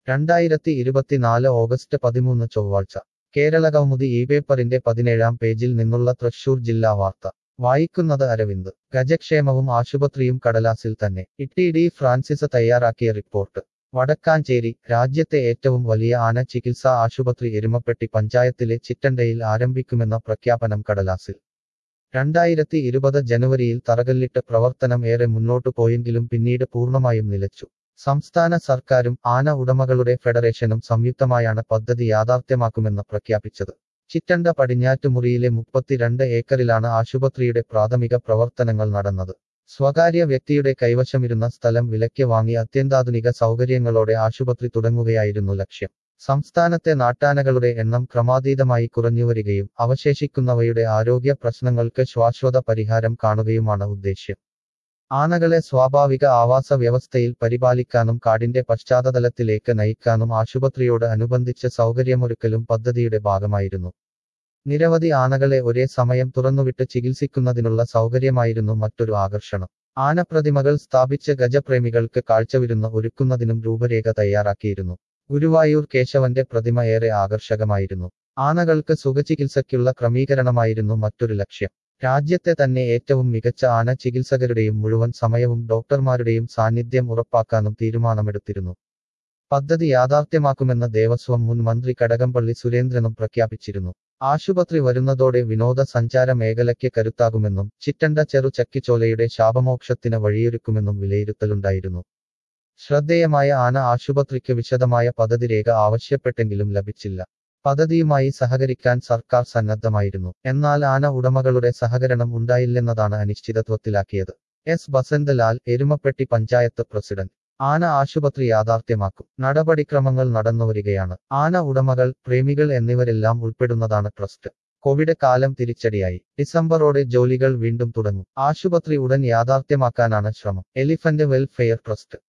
രണ്ടായിരത്തി ഇരുപത്തിനാല് ഓഗസ്റ്റ് പതിമൂന്ന് ചൊവ്വാഴ്ച കേരളകൗമുദി ഈ പേപ്പറിന്റെ പതിനേഴാം പേജിൽ നിന്നുള്ള തൃശൂർ ജില്ലാ വാർത്ത വായിക്കുന്നത് അരവിന്ദ് ഗജക്ഷേമവും ആശുപത്രിയും കടലാസിൽ തന്നെ ഇട്ടി ഡി ഫ്രാൻസിസ് തയ്യാറാക്കിയ റിപ്പോർട്ട് വടക്കാഞ്ചേരി രാജ്യത്തെ ഏറ്റവും വലിയ ആന ചികിത്സാ ആശുപത്രി എരുമപ്പെട്ടി പഞ്ചായത്തിലെ ചിറ്റണ്ടയിൽ ആരംഭിക്കുമെന്ന പ്രഖ്യാപനം കടലാസിൽ രണ്ടായിരത്തി ഇരുപത് ജനുവരിയിൽ തറകല്ലിട്ട് പ്രവർത്തനം ഏറെ മുന്നോട്ടു പോയെങ്കിലും പിന്നീട് പൂർണ്ണമായും നിലച്ചു സംസ്ഥാന സർക്കാരും ആന ഉടമകളുടെ ഫെഡറേഷനും സംയുക്തമായാണ് പദ്ധതി യാഥാർത്ഥ്യമാക്കുമെന്ന് പ്രഖ്യാപിച്ചത് ചിറ്റണ്ട പടിഞ്ഞാറ്റുമുറിയിലെ മുപ്പത്തിരണ്ട് ഏക്കറിലാണ് ആശുപത്രിയുടെ പ്രാഥമിക പ്രവർത്തനങ്ങൾ നടന്നത് സ്വകാര്യ വ്യക്തിയുടെ കൈവശമിരുന്ന സ്ഥലം വിലയ്ക്ക് വാങ്ങി അത്യന്താധുനിക സൗകര്യങ്ങളോടെ ആശുപത്രി തുടങ്ങുകയായിരുന്നു ലക്ഷ്യം സംസ്ഥാനത്തെ നാട്ടാനകളുടെ എണ്ണം ക്രമാതീതമായി കുറഞ്ഞുവരികയും അവശേഷിക്കുന്നവയുടെ ആരോഗ്യ പ്രശ്നങ്ങൾക്ക് ശാശ്വത പരിഹാരം കാണുകയുമാണ് ഉദ്ദേശ്യം ആനകളെ സ്വാഭാവിക ആവാസ വ്യവസ്ഥയിൽ പരിപാലിക്കാനും കാടിന്റെ പശ്ചാത്തലത്തിലേക്ക് നയിക്കാനും ആശുപത്രിയോട് അനുബന്ധിച്ച് സൗകര്യമൊരുക്കലും പദ്ധതിയുടെ ഭാഗമായിരുന്നു നിരവധി ആനകളെ ഒരേ സമയം തുറന്നുവിട്ട് ചികിത്സിക്കുന്നതിനുള്ള സൗകര്യമായിരുന്നു മറ്റൊരു ആകർഷണം ആനപ്രതിമകൾ സ്ഥാപിച്ച് ഗജപ്രേമികൾക്ക് കാഴ്ചവിരുന്ന് ഒരുക്കുന്നതിനും രൂപരേഖ തയ്യാറാക്കിയിരുന്നു ഗുരുവായൂർ കേശവന്റെ പ്രതിമ ഏറെ ആകർഷകമായിരുന്നു ആനകൾക്ക് സുഖചികിത്സയ്ക്കുള്ള ക്രമീകരണമായിരുന്നു മറ്റൊരു ലക്ഷ്യം രാജ്യത്തെ തന്നെ ഏറ്റവും മികച്ച ആന ചികിത്സകരുടെയും മുഴുവൻ സമയവും ഡോക്ടർമാരുടെയും സാന്നിധ്യം ഉറപ്പാക്കാനും തീരുമാനമെടുത്തിരുന്നു പദ്ധതി യാഥാർത്ഥ്യമാക്കുമെന്ന് ദേവസ്വം മുൻ മന്ത്രി കടകംപള്ളി സുരേന്ദ്രനും പ്രഖ്യാപിച്ചിരുന്നു ആശുപത്രി വരുന്നതോടെ വിനോദസഞ്ചാര മേഖലയ്ക്ക് കരുത്താകുമെന്നും ചിറ്റണ്ട ചെറു ചക്കിച്ചോലയുടെ ശാപമോക്ഷത്തിന് വഴിയൊരുക്കുമെന്നും വിലയിരുത്തലുണ്ടായിരുന്നു ശ്രദ്ധേയമായ ആന ആശുപത്രിക്ക് വിശദമായ പദ്ധതി രേഖ ആവശ്യപ്പെട്ടെങ്കിലും ലഭിച്ചില്ല പദ്ധതിയുമായി സഹകരിക്കാൻ സർക്കാർ സന്നദ്ധമായിരുന്നു എന്നാൽ ആന ഉടമകളുടെ സഹകരണം ഉണ്ടായില്ലെന്നതാണ് അനിശ്ചിതത്വത്തിലാക്കിയത് എസ് ബസന്തലാൽ എരുമപ്പെട്ടി പഞ്ചായത്ത് പ്രസിഡന്റ് ആന ആശുപത്രി യാഥാർത്ഥ്യമാക്കും നടപടിക്രമങ്ങൾ നടന്നുവരികയാണ് ആന ഉടമകൾ പ്രേമികൾ എന്നിവരെല്ലാം ഉൾപ്പെടുന്നതാണ് ട്രസ്റ്റ് കോവിഡ് കാലം തിരിച്ചടിയായി ഡിസംബറോടെ ജോലികൾ വീണ്ടും തുടങ്ങും ആശുപത്രി ഉടൻ യാഥാർത്ഥ്യമാക്കാനാണ് ശ്രമം എലിഫന്റ് വെൽഫെയർ ട്രസ്റ്റ്